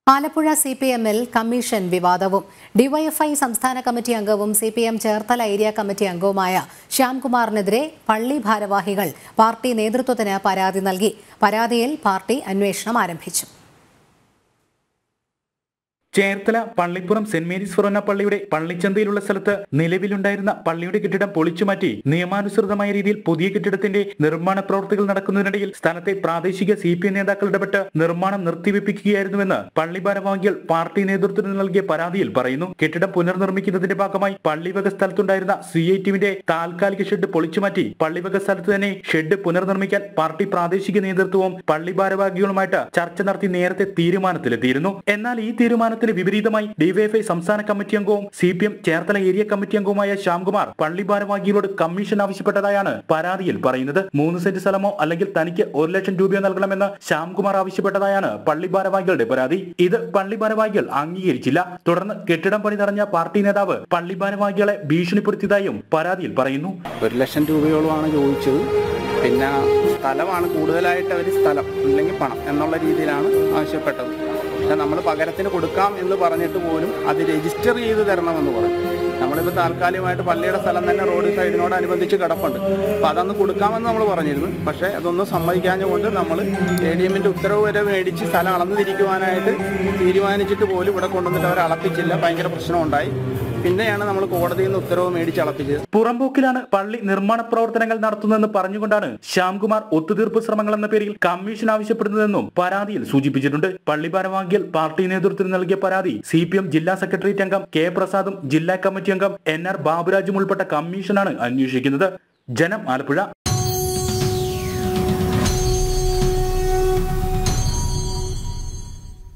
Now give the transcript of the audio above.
Alappuzha C P എമ്മിൽ commission വിവാദവും DYFI സംസ്ഥാന കമ്മിറ്റി അംഗവും C P M Cherthala area committee അംഗവുമായ ശ്യാംകുമാറിനെതിരെ പള്ളി ഭാരവാഹികൾ പാർട്ടി നേതൃത്വത്തിന് പരാതി നൽകി പരാതിയിൽ പാർട്ടി അന്വേഷണം ആരംഭിച്ചു Cherthala Pallippuram Saint Mary's forane പള്ളിയുടെ പള്ളിച്ചന്തയിലുള്ള സ്ഥലത്ത് നിലവിലുണ്ടായിരുന്ന പള്ളിയുടെ കെട്ടിടം പൊളിച്ചുമാറ്റി നിയമാനുസൃതമായ രീതിയിൽ പുതിയ കെട്ടിടത്തിന്റെ നിർമ്മാണ പ്രവൃത്തികൾ നടക്കുന്നതിനിടയിൽ സ്ഥലത്തെ പ്രാദേശിക സി പി എം നേതാക്കൾ ഇടപെട്ട് നിർമ്മാണം നിർത്തിവെപ്പിക്കുകയായിരുന്നുവെന്ന് പള്ളി ഭാരവാഹികൾ പാർട്ടി നേതൃത്വത്തിന് നൽകിയ പരാതിയിൽ പറയുന്നു കെട്ടിടം പുനർനിർമ്മിക്കുന്നതിന്റെ ഭാഗമായി പള്ളിവക സ്ഥലത്തുണ്ടായിരുന്ന സി ഐ ടിവിന്റെ താൽക്കാലിക ഷെഡ് പൊളിച്ചുമാറ്റി പള്ളിവക സ്ഥലത്ത് തന്നെ ഷെഡ് പുനർനിർമ്മിക്കാൻ പാർട്ടി പ്രാദേശിക നേതൃത്വവും പള്ളി ഭാരവാഹികളുമായിട്ട് ചർച്ച നടത്തി നേരത്തെ തീരുമാനത്തിലെത്തിയിരുന്നു എന്നാൽ ഈ തീരുമാനത്തിന് വിപരീതമായി ഡിവൈഎഫ്ഐ സംസ്ഥാന കമ്മിറ്റി അംഗവും C P M Cherthala area committee അംഗവുമായ ശ്യാംകുമാർ പള്ളി ഭാരവാഹികളോട് കമ്മീഷൻ ആവശ്യപ്പെട്ടതായാണ് പരാതിയിൽ പറയുന്നത് മൂന്ന് സെന്റ് സ്ഥലമോ അല്ലെങ്കിൽ തനിക്ക് ഒരു ലക്ഷം രൂപയോ നൽകണമെന്ന് ശ്യാംകുമാർ ആവശ്യപ്പെട്ടതായാണ് പള്ളി ഭാരവാഹികളുടെ പരാതി ഇത് പള്ളി ഭാരവാഹികൾ അംഗീകരിച്ചില്ല തുടർന്ന് കെട്ടിടം പണി തടഞ്ഞ പാർട്ടി നേതാവ് പള്ളി ഭാരവാഹികളെ ഭീഷണിപ്പെടുത്തിയതായും പരാതിയിൽ പറയുന്നു ഒരു ലക്ഷം രൂപയോളമാണ് ചോദിച്ചത് പിന്നെ സ്ഥലമാണ് കൂടുതലായിട്ട് അവർ സ്ഥലം അല്ലെങ്കിൽ പണം എന്നുള്ള രീതിയിലാണ് ആവശ്യപ്പെട്ടത് പക്ഷെ നമ്മൾ പകരത്തിന് കൊടുക്കാം എന്ന് പറഞ്ഞിട്ട് പോലും അത് രജിസ്റ്റർ ചെയ്ത് തരണമെന്ന് പറഞ്ഞു നമ്മളിപ്പോൾ താൽക്കാലികമായിട്ട് പള്ളിയുടെ സ്ഥലം തന്നെ റോഡ് സൈഡിനോടനുബന്ധിച്ച് കിടപ്പുണ്ട് അപ്പോൾ അതന്ന് കൊടുക്കാമെന്ന് നമ്മൾ പറഞ്ഞിരുന്നു പക്ഷേ അതൊന്നും സമ്മതിക്കാഞ്ഞുകൊണ്ട് നമ്മൾ എ ഡി എമ്മിൻ്റെ ഉത്തരവ് വരെ മേടിച്ച് സ്ഥലം അളന്നു തിരിക്കുവാനായിട്ട് തീരുമാനിച്ചിട്ട് പോലും ഇവിടെ കൊണ്ടുവന്നിട്ട് അവർ അളപ്പിച്ചില്ല ഭയങ്കര പ്രശ്നമുണ്ടായി പിന്നെയാണ് നമ്മൾ കോടതിയിൽ നിന്ന് ഉത്തരവ് മേടിച്ച് അളപ്പിച്ചത് പുറമ്പോക്കിലാണ് പള്ളി നിർമ്മാണ പ്രവർത്തനങ്ങൾ നടത്തുന്നതെന്ന് പറഞ്ഞുകൊണ്ടാണ് ശ്യാംകുമാർ ഒത്തുതീർപ്പ് ശ്രമങ്ങൾ എന്ന പേരിൽ കമ്മീഷൻ ആവശ്യപ്പെടുന്നതെന്നും പരാതിയിൽ സൂചിപ്പിച്ചിട്ടുണ്ട് പള്ളി ഭാരവാഹികൾ പാർട്ടി നേതൃത്വത്തിന് നൽകിയ പരാതി സി പി എം ജില്ലാ സെക്രട്ടേറിയറ്റ് അംഗം കെ പ്രസാദും ജില്ലാ കമ്മിറ്റി അംഗം എൻ ആർ ബാബുരാജും ഉൾപ്പെട്ട കമ്മീഷനാണ് അന്വേഷിക്കുന്നത് ജനം ആലപ്പുഴ